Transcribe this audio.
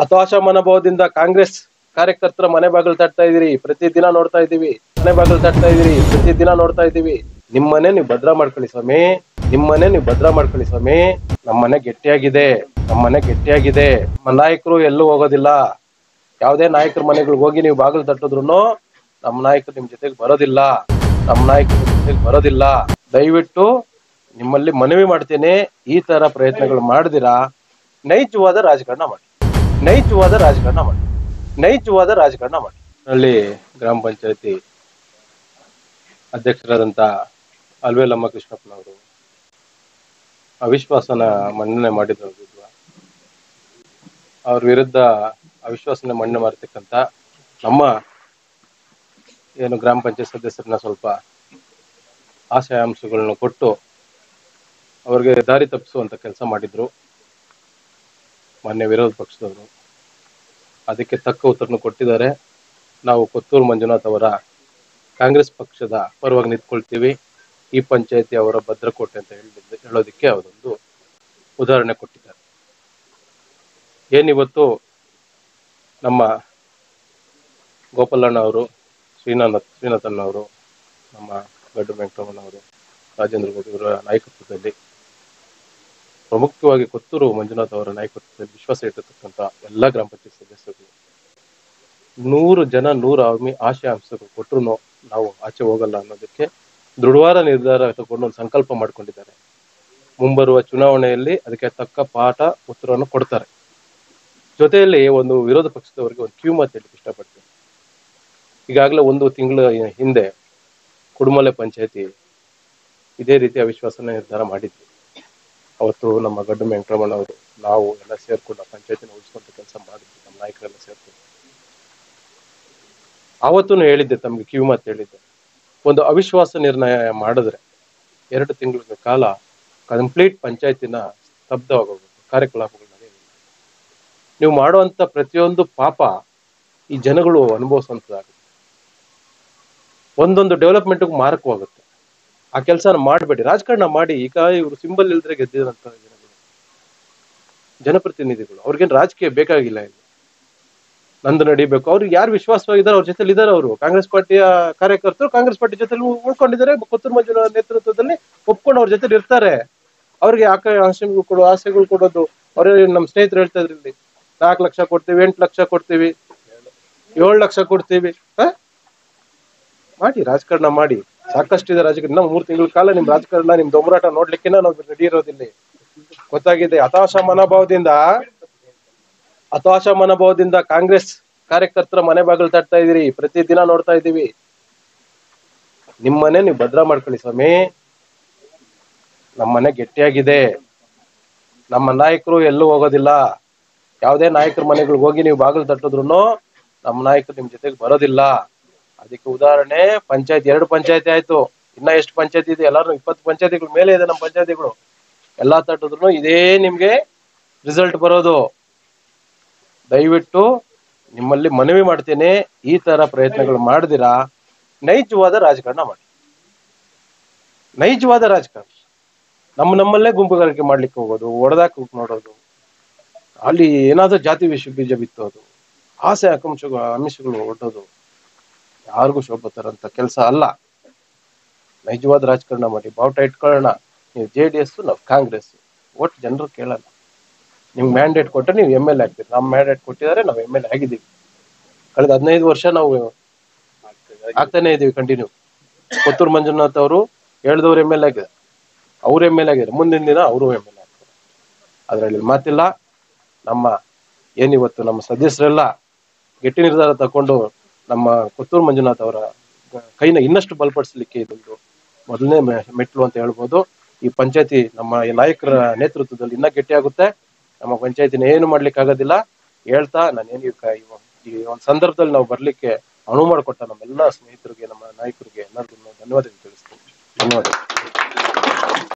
ಹತಾಶ ಮನೋಭಾವದಿಂದ ಕಾಂಗ್ರೆಸ್ ಕಾರ್ಯಕರ್ತರ ಮನೆ ಬಾಗಿಲು ತಟ್ತಾ ಇದೀರಿ ಪ್ರತಿ ದಿನ ನೋಡ್ತಾ ಇದೀವಿ ಮನೆ ಬಾಗಿಲು ತಟ್ತಾ ಇದೀರಿ ಪ್ರತಿ ದಿನ ನೋಡ್ತಾ ಇದೀವಿ ನಿಮ್ಮನೆ ನೀವು ಭದ್ರಾ ಮಾಡ್ಕೊಳ್ಳಿ ಸ್ವಾಮಿ ನಿಮ್ಮನೆ ನೀವು ಭದ್ರಾ ಮಾಡ್ಕೊಳ್ಳಿ ಸ್ವಾಮಿ ನಮ್ಮನೆ ಗಟ್ಟಿಯಾಗಿದೆ ನಮ್ಮನೆ ಗಟ್ಟಿಯಾಗಿದೆ ನಮ್ಮ ನಾಯಕರು ಎಲ್ಲೂ ಹೋಗೋದಿಲ್ಲ ಯಾವುದೇ ನಾಯಕರ ಮನೆಗಳಿಗೆ ಹೋಗಿ ನೀವು ಬಾಗಿಲು ತಟ್ಟಿದ್ರು ನಮ್ಮ ನಾಯಕರು ನಿಮ್ ಜೊತೆಗೆ ಬರೋದಿಲ್ಲ ನಮ್ಮ ನಾಯಕರು ನಿಮ್ ಜೊತೆಗೆ ಬರೋದಿಲ್ಲ ದಯವಿಟ್ಟು ನಿಮ್ಮಲ್ಲಿ ಮನವಿ ಮಾಡ್ತೇನೆ ಈ ತರ ಪ್ರಯತ್ನಗಳು ಮಾಡಿದಿರಾ ನೈಜವಾದ ರಾಜಕಾರಣ ಮಾಡಿ ನೈಜವಾದ ರಾಜಕಾರಣ ಮಾಡಿ ನೈಜವಾದ ರಾಜಕಾರಣ ಮಾಡಿ ಅಲ್ಲಿ ಗ್ರಾಮ ಪಂಚಾಯತಿ ಅಧ್ಯಕ್ಷರಾದಂತ ಅಲ್ವೇಲಮ್ಮ ಕೃಷ್ಣಪ್ಪನವರು ಅವಿಶ್ವಾಸನ ಮನ್ನಣೆ ಮಾಡಿದ್ರು ಅವ್ರ ವಿರುದ್ಧ ಅವಿಶ್ವಾಸನ ಮನ್ನಣೆ ಮಾಡ್ತಕ್ಕಂಥ ನಮ್ಮ ಏನು ಗ್ರಾಮ ಪಂಚಾಯತ್ ಸದಸ್ಯರನ್ನ ಸ್ವಲ್ಪ ಆಶಯಾಂಶಗಳನ್ನ ಕೊಟ್ಟು ಅವ್ರಿಗೆ ದಾರಿ ತಪ್ಪಿಸುವಂತ ಕೆಲಸ ಮಾಡಿದ್ರು ಮಾನ್ಯ ವಿರೋಧ ಪಕ್ಷದವರು ಅದಕ್ಕೆ ತಕ್ಕ ಉತ್ತರನು ಕೊಟ್ಟಿದ್ದಾರೆ ನಾವು ಕೊತ್ತೂರು ಮಂಜುನಾಥ್ ಅವರ ಕಾಂಗ್ರೆಸ್ ಪಕ್ಷದ ಪರವಾಗಿ ನಿಂತ್ಕೊಳ್ತೀವಿ ಈ ಪಂಚಾಯತಿ ಅವರ ಭದ್ರಕೋಟೆ ಅಂತ ಹೇಳಿದ್ದು ಹೇಳೋದಕ್ಕೆ ಅವರೊಂದು ಉದಾಹರಣೆ ಕೊಟ್ಟಿದ್ದಾರೆ ಏನಿವತ್ತು ನಮ್ಮ ಗೋಪಾಲಣ್ಣ ಅವರು ಶ್ರೀನಾಥ್ ಶ್ರೀನಾಥನ್ ಅವರು ನಮ್ಮ ಗಡ್ಡು ವೆಂಕಟರಮಣವರು ರಾಜೇಂದ್ರ ಗೌಡ ಇವರ ನಾಯಕತ್ವದಲ್ಲಿ ಪ್ರಮುಖವಾಗಿ ಕೊತ್ತೂರು ಮಂಜುನಾಥ್ ಅವರ ನಾಯಕತ್ವದಲ್ಲಿ ವಿಶ್ವಾಸ ಇಟ್ಟಿರ್ತಕ್ಕಂಥ ಎಲ್ಲ ಗ್ರಾಮ ಪಂಚಾಯತ್ ಸದಸ್ಯರು ನೂರು ಜನ ನೂರು ಆಮಿ ಆಶಯ ಅಂಶಗಳು ಕೊಟ್ಟರು ನಾವು ಆಚೆ ಹೋಗಲ್ಲ ಅನ್ನೋದಕ್ಕೆ ದೃಢವಾದ ನಿರ್ಧಾರ ತಗೊಂಡು ಒಂದು ಸಂಕಲ್ಪ ಮಾಡ್ಕೊಂಡಿದ್ದಾರೆ ಮುಂಬರುವ ಚುನಾವಣೆಯಲ್ಲಿ ಅದಕ್ಕೆ ತಕ್ಕ ಪಾಠ ಉತ್ತರವನ್ನು ಕೊಡ್ತಾರೆ ಜೊತೆಯಲ್ಲಿ ಒಂದು ವಿರೋಧ ಪಕ್ಷದವರಿಗೆ ಒಂದು ಕ್ಯೂ ಮಾತು ಹೇಳಲಿಕ್ಕೆ ಇಷ್ಟಪಡ್ತೀನಿ ಈಗಾಗಲೇ ಒಂದು ತಿಂಗಳ ಹಿಂದೆ ಕುಡುಮಲೆ ಪಂಚಾಯತಿ ಇದೇ ರೀತಿ ಅವಿಶ್ವಾಸನ ನಿರ್ಧಾರ ಮಾಡಿದ್ವಿ ಅವತ್ತು ನಮ್ಮ ಗಡ್ಡು ವೆಂಕಟರಮಣ ಅವರು ನಾವು ಎಲ್ಲ ಸೇರ್ಕೊಂಡು ಆ ಪಂಚಾಯತಿನ ಉಳಿಸ್ಕೊಂತ ಕೆಲಸ ಮಾಡಿದ್ವಿ ನಮ್ಮ ನಾಯಕರೆಲ್ಲ ಸೇರ್ಕೊಂಡು ಆವತ್ತೂ ಹೇಳಿದ್ದೆ ತಮ್ಗೆ ಕಿವಿ ಮಾತು ಹೇಳಿದ್ದೆ ಒಂದು ಅವಿಶ್ವಾಸ ನಿರ್ಣಯ ಮಾಡಿದ್ರೆ ಎರಡು ತಿಂಗಳ ಕಾಲ ಕಂಪ್ಲೀಟ್ ಪಂಚಾಯತಿನ ಸ್ತಬ್ಧವಾಗೋಗುತ್ತೆ ಕಾರ್ಯಕಲಾಪಗಳು ನಡೆಯೋದಿಲ್ಲ ನೀವು ಮಾಡುವಂತ ಪ್ರತಿಯೊಂದು ಪಾಪ ಈ ಜನಗಳು ಅನುಭವಿಸುವಂತದಾಗುತ್ತೆ ಒಂದೊಂದು ಡೆವಲಪ್ಮೆಂಟ್ಗೂ ಮಾರಕವಾಗುತ್ತೆ ಆ ಕೆಲಸನ ಮಾಡಬೇಡಿ ರಾಜಕಾರಣ ಮಾಡಿ ಈಗ ಇವರು ಸಿಂಬಲ್ ಇಲ್ದ್ರೆ ಗೆದ್ದಿರಂತ ಜನಗಳು ಜನಪ್ರತಿನಿಧಿಗಳು ಅವ್ರಿಗೇನು ರಾಜಕೀಯ ಬೇಕಾಗಿಲ್ಲ ಇಲ್ಲಿ ನಂದು ನಡಿಬೇಕು ಅವ್ರಿಗೆ ಯಾರು ವಿಶ್ವಾಸವಾಗಿದ್ದಾರೆ ಅವ್ರ ಜೊತೆಲಿ ಇದ್ದಾರೆ ಅವರು ಕಾಂಗ್ರೆಸ್ ಪಾರ್ಟಿಯ ಕಾರ್ಯಕರ್ತರು ಕಾಂಗ್ರೆಸ್ ಪಾರ್ಟಿ ಜೊತೆ ಉಳ್ಕೊಂಡಿದ್ದಾರೆ ಕೊತ್ತೂರು ಮಂಜುನ ನೇತೃತ್ವದಲ್ಲಿ ಒಪ್ಕೊಂಡು ಅವ್ರ ಜೊತೆ ಇರ್ತಾರೆ ಅವ್ರಿಗೆ ಆಕ ಆಸೆಗಳು ಕೊಡೋ ಆಸೆಗಳು ಕೊಡೋದು ಅವ್ರೇ ನಮ್ಮ ಸ್ನೇಹಿತರು ಹೇಳ್ತಾ ಇದ್ರು ಇಲ್ಲಿ ನಾಲ್ಕು ಲಕ್ಷ ಕೊಡ್ತೀವಿ ಎಂಟು ಲಕ್ಷ ಕೊಡ್ತೀವಿ ಏಳು ಲಕ್ಷ ಕೊಡ್ತೀವಿ ಹ? ಮಾಡಿ ರಾಜಕಾರಣ ಮಾಡಿ ಸಾಕಷ್ಟಿದೆ ರಾಜಕಾರಣ ಇನ್ನ ಮೂರು ತಿಂಗಳ ಕಾಲ ನಿಮ್ ರಾಜಕಾರಣ ನಿಮ್ ದೊಂಬರಾಟ ನೋಡ್ಲಿಕ್ಕೆ ನಾವು ರೆಡಿ ಇರೋದಿಲ್ಲ ಗೊತ್ತಾಗಿದೆ ಹತಾಶ ಮನೋಭಾವದಿಂದ ಹತಾಶ ಮನೋಭಾವದಿಂದ ಕಾಂಗ್ರೆಸ್ ಕಾರ್ಯಕರ್ತರ ಮನೆ ಬಾಗಿಲು ತಟ್ತಾ ಇದೀರಿ ಪ್ರತಿ ದಿನ ನೋಡ್ತಾ ಇದೀವಿ ನಿಮ್ಮನೆ ನೀವು ಭದ್ರಾ ಮಾಡ್ಕೊಳ್ಳಿ ಸ್ವಾಮಿ ನಮ್ಮನೆ ಗಟ್ಟಿಯಾಗಿದೆ ನಮ್ಮ ನಾಯಕರು ಎಲ್ಲೂ ಹೋಗೋದಿಲ್ಲ ಯಾವುದೇ ನಾಯಕರ ಮನೆಗಳಿಗೆ ಹೋಗಿ ನೀವು ಬಾಗಿಲು ತಟ್ಟಿದ್ರು ನಮ್ಮ ನಾಯಕರು ನಿಮ್ ಜೊತೆಗೆ ಬರೋದಿಲ್ಲ ಅದಕ್ಕೆ ಉದಾಹರಣೆ ಪಂಚಾಯತ್ ಎರಡು ಪಂಚಾಯತಿ ಆಯ್ತು ಇನ್ನ ಎಷ್ಟು ಪಂಚಾಯತಿ ಇದೆ ಎಲ್ಲಾರು ಇಪ್ಪತ್ತು ಪಂಚಾಯತಿಗಳ ಮೇಲೆ ಇದೆ ನಮ್ಮ ಪಂಚಾಯತಿಗಳು ಎಲ್ಲಾ ತಟ್ಟಿದ್ರು ಇದೇ ನಿಮ್ಗೆ ರಿಸಲ್ಟ್ ಬರೋದು ದಯವಿಟ್ಟು ನಿಮ್ಮಲ್ಲಿ ಮನವಿ ಮಾಡ್ತೇನೆ ಈ ತರ ಪ್ರಯತ್ನಗಳು ಮಾಡಿದಿರಾ ನೈಜವಾದ ರಾಜಕಾರಣ ಮಾಡಿ ನೈಜವಾದ ರಾಜಕಾರಣ ನಮ್ಮ ನಮ್ಮಲ್ಲೇ ಗುಂಪುಗಾರಿಕೆ ಮಾಡ್ಲಿಕ್ಕೆ ಹೋಗೋದು ಹೊಡೆದಾಕ ನೋಡೋದು ಅಲ್ಲಿ ಏನಾದ್ರೂ ಜಾತಿ ವಿಷ ಬೀಜ ಬಿತ್ತೋದು ಆಸೆ ಆಕಾಂಕ್ಷಗಳು ಆಮಿಷಗಳು ಹೊಟ್ಟೋದು ಯಾರಿಗೂ ಶೋಭೆ ತರಂತ ಕೆಲಸ ಅಲ್ಲ ನೈಜವಾದ ರಾಜಕಾರಣ ಮಾಡಿ ಬಾವುಟ ಇಟ್ಕೊಳ್ಳೋಣ ನೀವು ಜೆ ಡಿ ಎಸ್ ನಾವು ಕಾಂಗ್ರೆಸ್ ಒಟ್ಟು ಜನರು ಕೇಳಲ್ಲ ನಿಮ್ಗೆ ಮ್ಯಾಂಡೇಟ್ ಕೊಟ್ಟರೆ ನೀವು ಎಮ್ ಎಲ್ ಎ ಆಗ್ತೀರಿ ನಮ್ಮ ಮ್ಯಾಂಡೇಟ್ ಕೊಟ್ಟಿದ್ದಾರೆ ನಾವು ಎಮ್ ಎಲ್ ಎ ಆಗಿದ್ದೀವಿ ಕಳೆದ ಹದಿನೈದು ವರ್ಷ ನಾವು ಆಗ್ತಾನೆ ಇದೀವಿ ಕಂಟಿನ್ಯೂ ಕೊತ್ತೂರು ಮಂಜುನಾಥ್ ಅವರು ಹೇಳ್ದವ್ರು ಎಮ್ ಎಲ್ ಎ ಆಗಿದ್ದಾರೆ ಅವ್ರು ಎಮ್ ಎಲ್ ಎ ಆಗಿದ್ದಾರೆ ಮುಂದಿನ ದಿನ ಅವರು ಎಮ್ ಎಲ್ ಎ ಆಗ್ತಾರೆ ಅದರಲ್ಲಿ ಮಾತಿಲ್ಲ ನಮ್ಮ ಏನಿವತ್ತು ನಮ್ಮ ಸದಸ್ಯರೆಲ್ಲ ಗಟ್ಟಿ ನಿರ್ಧಾರ ತಕೊಂಡು ನಮ್ಮ ಕೊತ್ತೂರು ಮಂಜುನಾಥ್ ಅವರ ಕೈನ ಇನ್ನಷ್ಟು ಬಲಪಡಿಸಲಿಕ್ಕೆ ಇದೊಂದು ಮೊದಲನೇ ಮೆ- ಮೆಟ್ಲು ಅಂತ ಹೇಳ್ಬೋದು ಈ ಪಂಚಾಯತಿ ನಮ್ಮ ಈ ನಾಯಕರ ನೇತೃತ್ವದಲ್ಲಿ ಇನ್ನ ಗಟ್ಟಿಯಾಗುತ್ತೆ ನಮ್ಮ ಪಂಚಾಯತಿನ ಏನು ಮಾಡ್ಲಿಕ್ಕೆ ಆಗೋದಿಲ್ಲ ಹೇಳ್ತಾ ನಾನು ಏನು ಈ ಒಂದು ಸಂದರ್ಭದಲ್ಲಿ ನಾವು ಬರ್ಲಿಕ್ಕೆ ಅನುವು ಮಾಡಿಕೊಟ್ಟ ನಮ್ಮೆಲ್ಲ ಸ್ನೇಹಿತರಿಗೆ ನಮ್ಮ ನಾಯಕರಿಗೆ ಎಲ್ಲರಿಗೂ ಧನ್ಯವಾದಗಳು ತಿಳಿಸ್ತೀನಿ ಧನ್ಯವಾದಗಳು